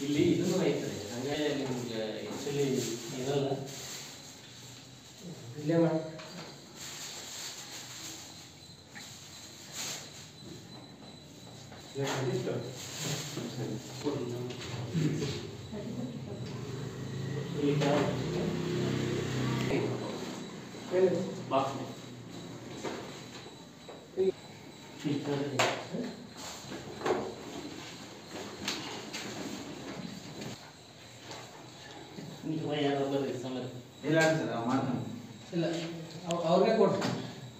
ಇಲ್ಲಿ ಇದನ್ನು ಐತ್ರಿ ಹಂಗಾಗಿ ನಿಮ್ಗೆ ಆ್ಯಕ್ಚುಲಿ ಇರಲ್ಲ ಇಲ್ಲೇ ಮಾಡಿ ಇಲ್ಲಿ ಕೆಳಗೆ. ಬಾಕ್ಸ್ ಈ ಥರ ಇದೆ. ನೀವು ಯಾರೋ ಬರ್ರಿ ಸಮಯ ಇಲ್ಲ ಸರ್ ಮಾಡ್ತಾನೆ ಇಲ್ಲ ಅವ್- ಅವ್ರಿಗೆ ಕೊಡ್ತೀನಿ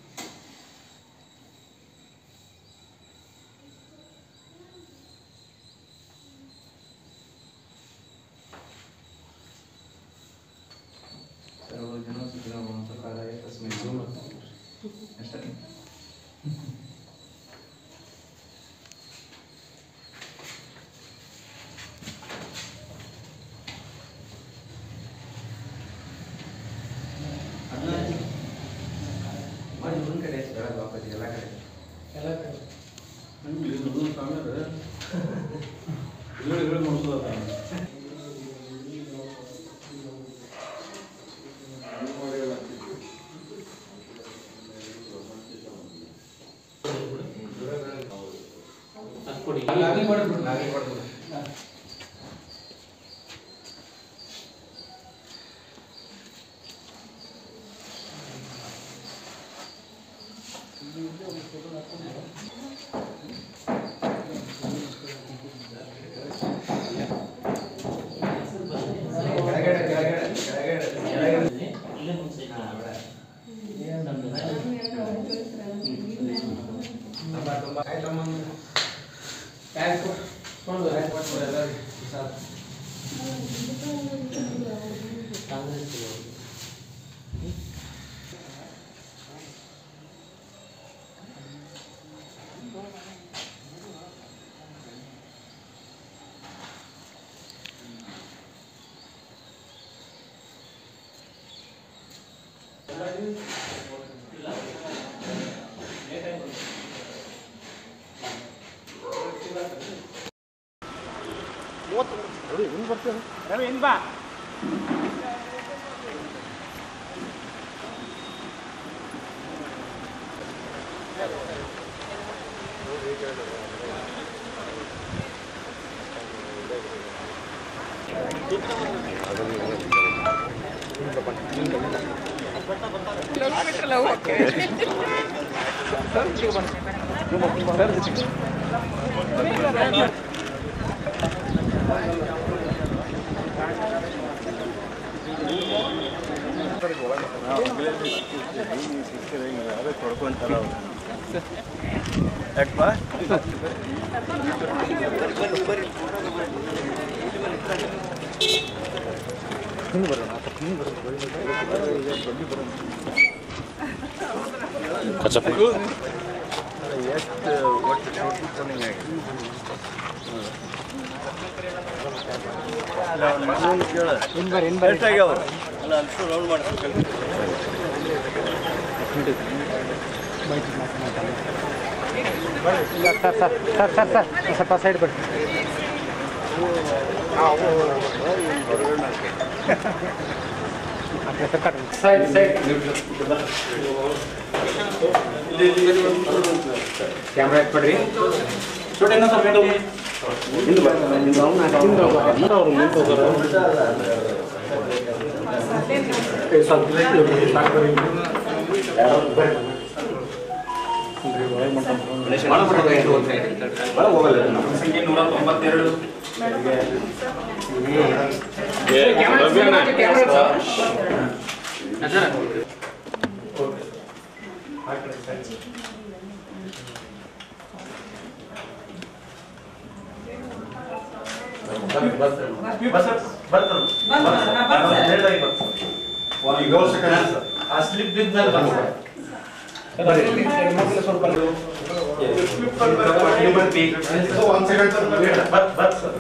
ಸರ್ವ ಜನ ಸುಖಿನೋ ಭವಂತು ಕಾಲಾಯ ತಸ್ಮೈ ನಮಃ ಅಷ್ಟೇ ಅದನ್ನ ಮಾಡಿ ಒಂದ್ ಕಡೆ ಹಚ್ಚಿ ಬೆಳಗ್ಗೆ ವಾಪಸ್ ಎಲ್ಲ ಕಡೆ ಎಲ್ಲ ಕಡೆ ಅದ್ ಕೊಡಿ ನಾವೇ ಮಾಡ್ಬಿಡು ನಾವೇ ಮಾಡ್ಬಿಡು ಕೆಳಗಡೆ ಕೆಳಗಡೆ ಕೆಳಗಡೆ ಕೆಳಗಡೆ ಇಲ್ಲೇ ಒಂದ್ ಸೈಡ್ ಹಾ, ಬೇಡ. ನಮ್ದು ತುಂಬಾ ತುಂಬಾ ಆಯ್ತಮ್ಮ ಬ್ಯಾಗ್ ಕೊಡು. ಕೊಂಡು ಆಯ್ತು ಮಾಡ್ಬಿಡು ಎಲ್ಲರಿಗೂ ಸಾಕು ಕಾಂಗ್ರೆಸ್ ಇರೋರು. Sir sir sir sir sir ಸ್ವಲ್ಪ ಸೈಡ್ ಬಿಡಿ ಸೈಡ್ ಸೈಡ್ ಕ್ಯಾಮ್ರಾ ಇಟ್ಬಿಡ್ರಿ ಆ ಸ್ಲಿಪ್ ಬಿದ್ದಲ್ಲಿ ಬರ್ತಾರೆ ಒಂದ್ ಸೆಕೆಂಡ್ ಬತ್ ಬತ್ ಸರ್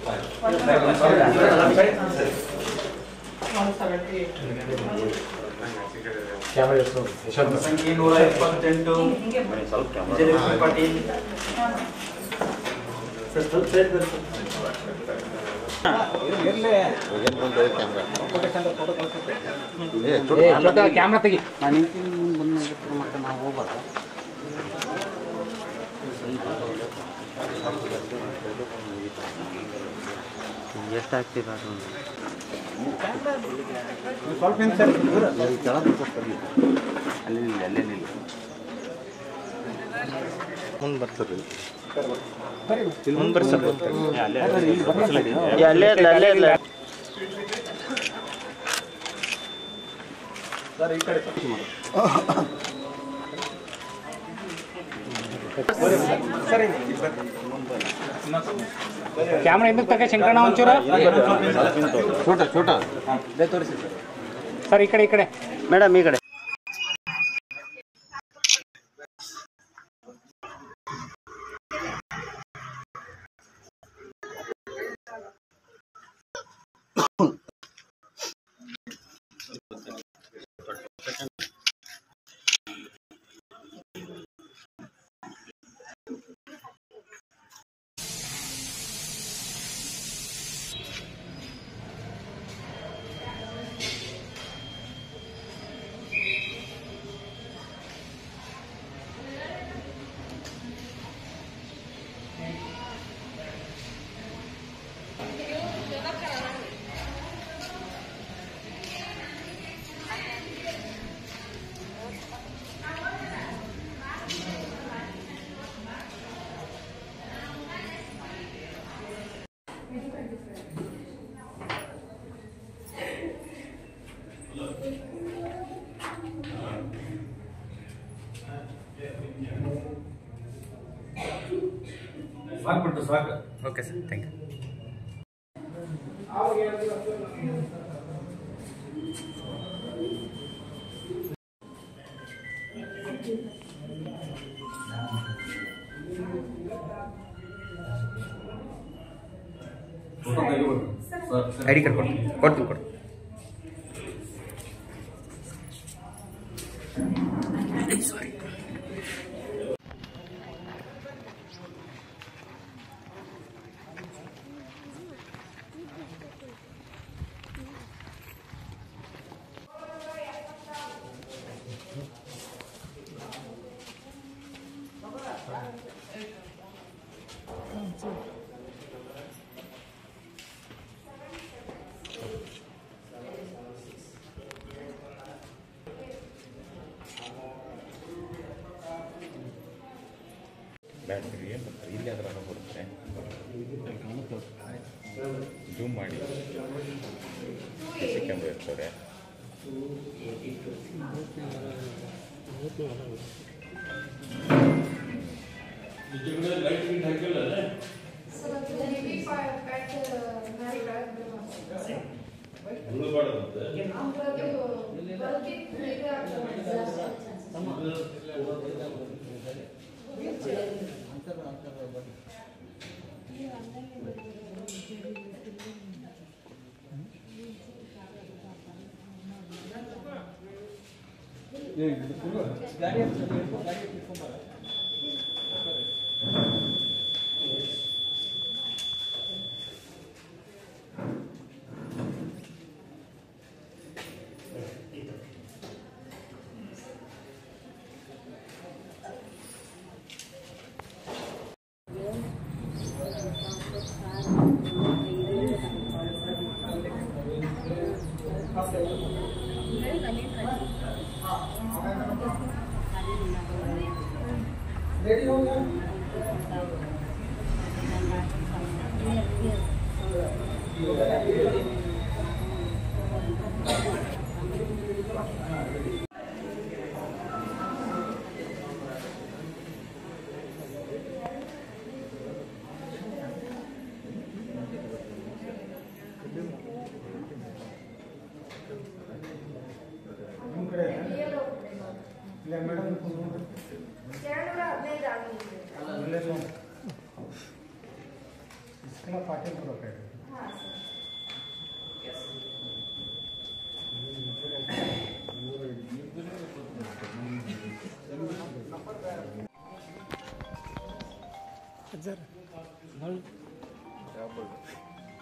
ಸಂಖ್ಯೆ ನೂರ ಇಪ್ಪತ್ತೆಂಟು ವಿಜಯಲಕ್ಷ್ಮಿ ಪಾಟೀಲ್ ಸರ್ ಸ್ವಲ್ಪ ಸೈಡ್ ಬರ್ರಿ. ಕ್ಯಾಮ್ರಾ ತೆಗಿ ನಾನು ನಿಂತಿದ್ದು ಬಂದು ಮತ್ತೆ ನಾವು ಹೋಗ್ಬಾರ್ದು ಎಷ್ಟು ಆಗ್ತಿದೆ ಅದು ಅಲ್ಲಿ ನಿಲ್ಲಿ ಅಲ್ಲೇ ನಿಲ್ಲಿ ಮುಂದೆ ಬರ್ತಾರೆ ಮುಂದೆ ಬರ್ರಿ ಸರ್ ಅಲ್ಲೇ ಇಲ್ಲ ಅಲ್ಲೇ ಇಲ್ಲ ಕ್ಯಾಮ್ರಾ ಹಿಂದಕ್ಕೆ ತಗ ಶಂಕರಣ್ಣ ಒಂಚೂರು ಸರ್ ಈ ಕಡೆ ಈ ಕಡೆ ಮೇಡಮ್ ಈ ಕಡೆ okay sir thank you I D card ಕೊಡ್ತೀನಿ ಕೊಡ್ತೀನಿ ಕೊಡ್ತೀನಿ ಬ್ಯಾಟ್ರಿ ಏನು ಇಲ್ಲಿ ಅದರ ಬರುತ್ತೆ ಜೂಮ್ ಮಾಡಿ ಸಿ ಕ್ಯಾಮ್ರಾ ಇರ್ತದೆ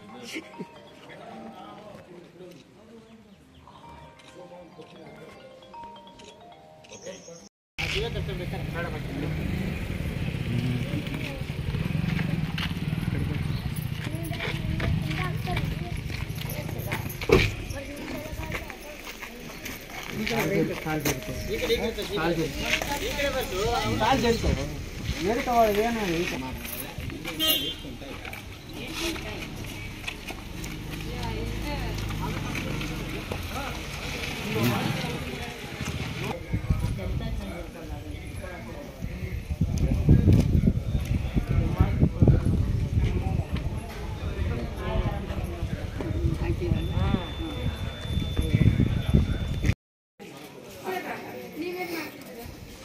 ನೀವೇನ್ ಮಾಡ್ತಿದ್ದೀರಾ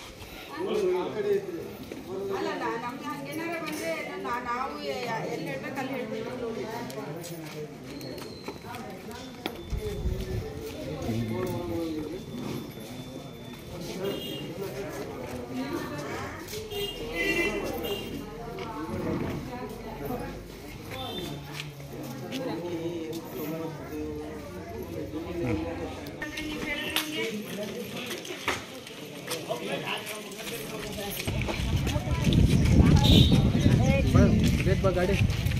ಅಲ್ಲ ನಾ- ನಮ್ಗೆ ಹಂಗೇನಾರ ಬಂದ್ರೆ ನಾ- ನಾವು ಎ- ಎಲ್ಲಿ ಹೇಳ್ಬೇಕು ಅಲ್ಲಿ ಹೇಳ್ಬಿಟ್ಟು ನೋಡಿ ಗಾಡಿ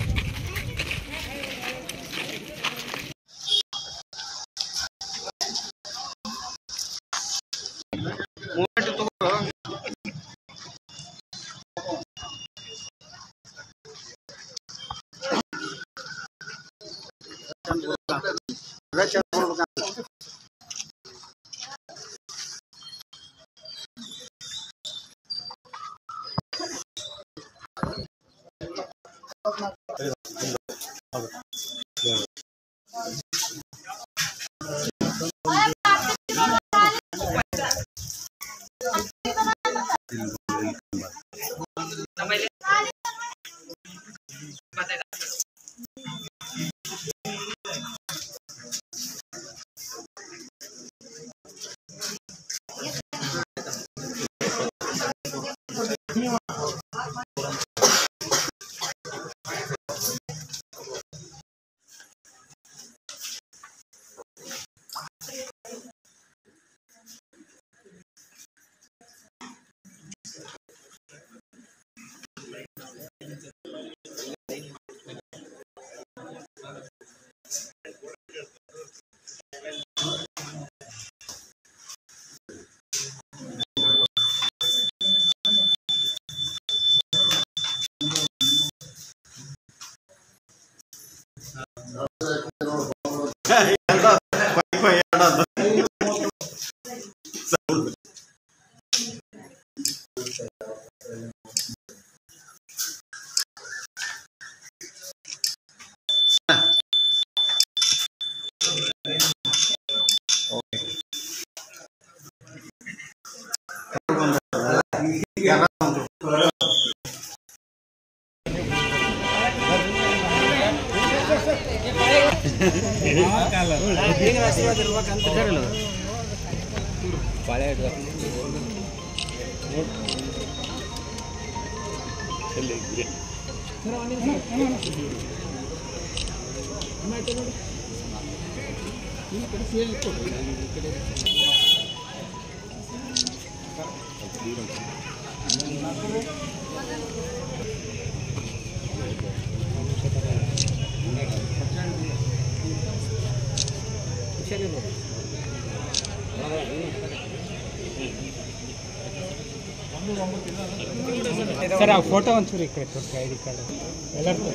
ಸರ್ ಆ ಫೋಟೋ ಒಂಚೂರು ಈ ಕಡೆ ತೋರಿಸಿ ಐ ಡಿ ಕಾರ್ಡ್ ಎಲ್ಲರೂ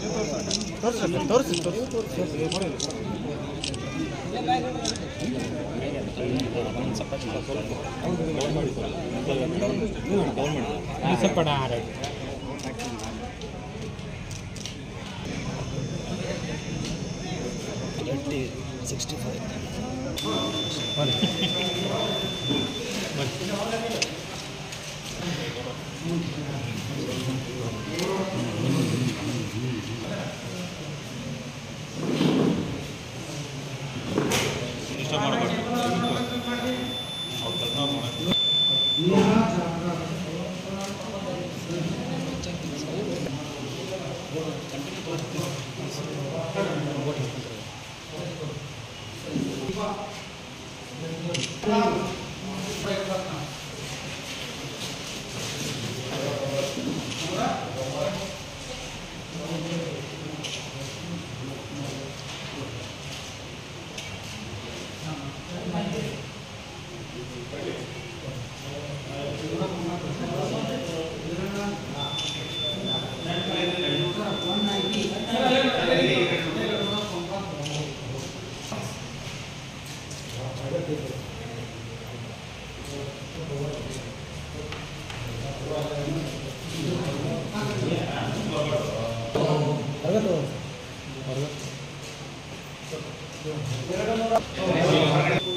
ತೋರಿಸಿ ತೋರಿಸಿ ಸ್ವಲ್ಪ ರೈಟ್ ¡Gracias! ಸರ್